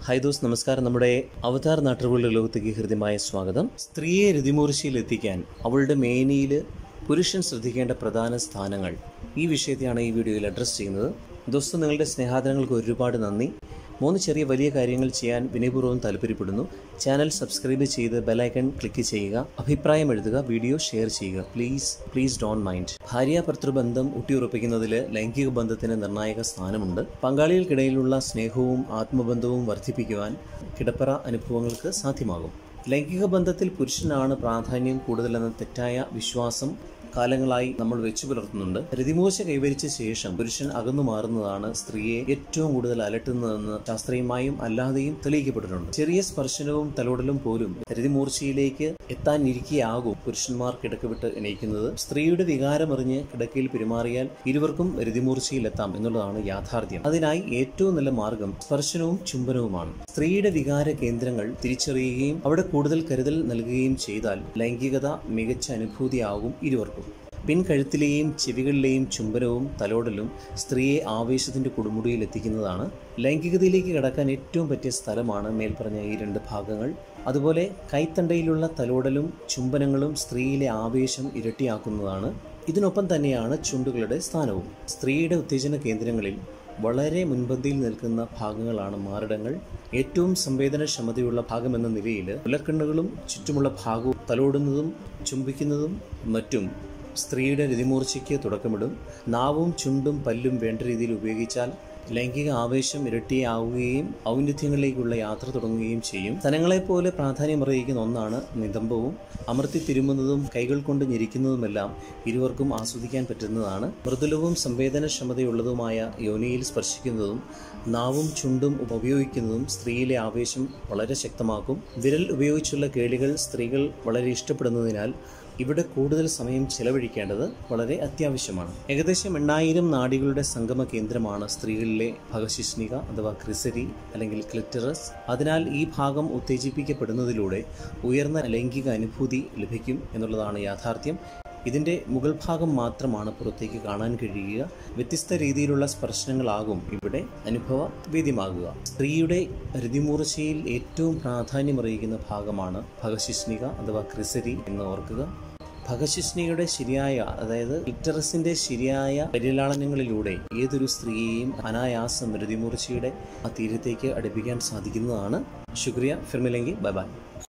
hi those നമസ്കാരം നമ്മുടെ അവതാർ നാട്ടുകളുടെ ലോകത്തേക്ക് ഹൃദ്യമായ സ്വാഗതം സ്ത്രീയെ രതിമൂർച്ചയിൽ എത്തിക്കാൻ അവളുടെ മേനിയിൽ പുരുഷൻ ശ്രദ്ധിക്കേണ്ട പ്രധാന സ്ഥാനങ്ങൾ ഈ വിഷയത്തെയാണ് ഈ വീഡിയോയിൽ അഡ്രസ്സ് ചെയ്യുന്നത് ദോസ്ത് നിങ്ങളുടെ സ്നേഹാദരങ്ങൾക്ക് ഒരുപാട് നന്ദി മൂന്ന് ചെറിയ വലിയ കാര്യങ്ങൾ ചെയ്യാൻ വിനയപൂർവ്വം താല്പര്യപ്പെടുന്നു ചാനൽ സബ്സ്ക്രൈബ് ചെയ്ത് ബെലൈക്കൺ ക്ലിക്ക് ചെയ്യുക അഭിപ്രായം എഴുതുക വീഡിയോ ഷെയർ ചെയ്യുക പ്ലീസ് പ്ലീസ് ഡോൺ മൈൻഡ് ഭാര്യ ഭർത്തൃബന്ധം ഊട്ടിയുറപ്പിക്കുന്നതിൽ ലൈംഗിക ബന്ധത്തിന് നിർണായക സ്ഥാനമുണ്ട് പങ്കാളികൾക്കിടയിലുള്ള സ്നേഹവും ആത്മബന്ധവും വർദ്ധിപ്പിക്കുവാൻ കിടപ്പറ അനുഭവങ്ങൾക്ക് സാധ്യമാകും ലൈംഗിക ബന്ധത്തിൽ പുരുഷനാണ് പ്രാധാന്യം കൂടുതലെന്ന തെറ്റായ വിശ്വാസം കാലങ്ങളായി നമ്മൾ വെച്ചു പുലർത്തുന്നുണ്ട് രതിമൂർച്ച കൈവരിച്ച ശേഷം പുരുഷൻ അകന്നു മാറുന്നതാണ് സ്ത്രീയെ ഏറ്റവും കൂടുതൽ അലട്ടുന്നതെന്ന് ശാസ്ത്രീയമായും അല്ലാതെയും തെളിയിക്കപ്പെട്ടിട്ടുണ്ട് ചെറിയ സ്പർശനവും തലോടലും പോലും രതിമൂർച്ചയിലേക്ക് എത്താനിരിക്കെയാകും പുരുഷന്മാർ കിടക്ക വിട്ട് എണീക്കുന്നത് സ്ത്രീയുടെ വികാരമറിഞ്ഞ് കിടക്കയിൽ പെരുമാറിയാൽ ഇരുവർക്കും രതിമൂർച്ചയിലെത്താം എന്നുള്ളതാണ് യാഥാർത്ഥ്യം അതിനായി ഏറ്റവും നല്ല മാർഗം സ്പർശനവും ചുംബനവുമാണ് സ്ത്രീയുടെ വികാര കേന്ദ്രങ്ങൾ തിരിച്ചറിയുകയും അവിടെ കൂടുതൽ കരുതൽ നൽകുകയും ചെയ്താൽ ലൈംഗികത മികച്ച അനുഭൂതിയാകും ഇരുവർക്കും പിൻകഴുത്തിലെയും ചെവികളിലെയും ചുംബനവും തലോടലും സ്ത്രീയെ ആവേശത്തിന്റെ കൊടുമുടിയിൽ എത്തിക്കുന്നതാണ് ലൈംഗികതയിലേക്ക് കടക്കാൻ ഏറ്റവും പറ്റിയ സ്ഥലമാണ് മേൽപ്പറഞ്ഞ ഈ രണ്ട് ഭാഗങ്ങൾ അതുപോലെ കൈത്തണ്ടയിലുള്ള തലോടലും ചുംബനങ്ങളും സ്ത്രീയിലെ ആവേശം ഇരട്ടിയാക്കുന്നതാണ് ഇതിനൊപ്പം തന്നെയാണ് ചുണ്ടുകളുടെ സ്ഥാനവും സ്ത്രീയുടെ ഉത്തേജന കേന്ദ്രങ്ങളിൽ വളരെ മുൻപന്തിയിൽ നിൽക്കുന്ന ഭാഗങ്ങളാണ് മാറിടങ്ങൾ ഏറ്റവും സംവേദനക്ഷമതയുള്ള ഭാഗമെന്ന നിലയിൽ ഉലക്കണ്ണുകളും ചുറ്റുമുള്ള ഭാഗവും തലോടുന്നതും ചുംബിക്കുന്നതും മറ്റും സ്ത്രീയുടെ രതിമൂർച്ചയ്ക്ക് തുടക്കമിടും നാവും ചുണ്ടും പല്ലും വേണ്ട രീതിയിൽ ഉപയോഗിച്ചാൽ ലൈംഗിക ആവേശം ഇരട്ടിയാവുകയും ഔന്നിധ്യങ്ങളിലേക്കുള്ള യാത്ര തുടങ്ങുകയും ചെയ്യും സ്ഥലങ്ങളെപ്പോലെ പ്രാധാന്യമറിയിക്കുന്ന ഒന്നാണ് നിതംബവും അമർത്തി തിരുമുന്നതും കൈകൾ കൊണ്ട് ഞെരിക്കുന്നതുമെല്ലാം ഇരുവർക്കും ആസ്വദിക്കാൻ പറ്റുന്നതാണ് മൃദുലവും സംവേദനക്ഷമതയുള്ളതുമായ യോനിയിൽ സ്പർശിക്കുന്നതും നാവും ചുണ്ടും ഉപയോഗിക്കുന്നതും സ്ത്രീയിലെ ആവേശം വളരെ ശക്തമാക്കും വിരൽ ഉപയോഗിച്ചുള്ള കേളികൾ സ്ത്രീകൾ വളരെ ഇഷ്ടപ്പെടുന്നതിനാൽ ഇവിടെ കൂടുതൽ സമയം ചെലവഴിക്കേണ്ടത് വളരെ അത്യാവശ്യമാണ് ഏകദേശം എണ്ണായിരം നാഡികളുടെ സംഗമ കേന്ദ്രമാണ് സ്ത്രീകളിലെ ഭഗശിഷ്ണിക അഥവാ ക്രിസരി അല്ലെങ്കിൽ ക്ലിറ്ററസ് അതിനാൽ ഈ ഭാഗം ഉത്തേജിപ്പിക്കപ്പെടുന്നതിലൂടെ ഉയർന്ന ലൈംഗിക അനുഭൂതി ലഭിക്കും എന്നുള്ളതാണ് യാഥാർത്ഥ്യം ഇതിൻ്റെ മുകൾ ഭാഗം മാത്രമാണ് പുറത്തേക്ക് കാണാൻ കഴിയുക വ്യത്യസ്ത രീതിയിലുള്ള സ്പർശനങ്ങളാകും ഇവിടെ അനുഭവ വേദ്യമാകുക സ്ത്രീയുടെ രതിമൂർച്ചയിൽ ഏറ്റവും പ്രാധാന്യമറിയിക്കുന്ന ഭാഗമാണ് ഭഗശിഷ്ണിക അഥവാ ക്രിസരി എന്ന് ഓർക്കുക ഭഗശിഷ്ണിയുടെ ശരിയായ അതായത് ലിറ്ററസിന്റെ ശരിയായ പരിലാളനങ്ങളിലൂടെ ഏതൊരു സ്ത്രീയെയും അനായാസം രതിമൂർച്ചയുടെ ആ തീരത്തേക്ക് അടുപ്പിക്കാൻ സാധിക്കുന്നതാണ് ശുക്രിയ ഫിർമിലെങ്കിൽ ബൈ ബൈ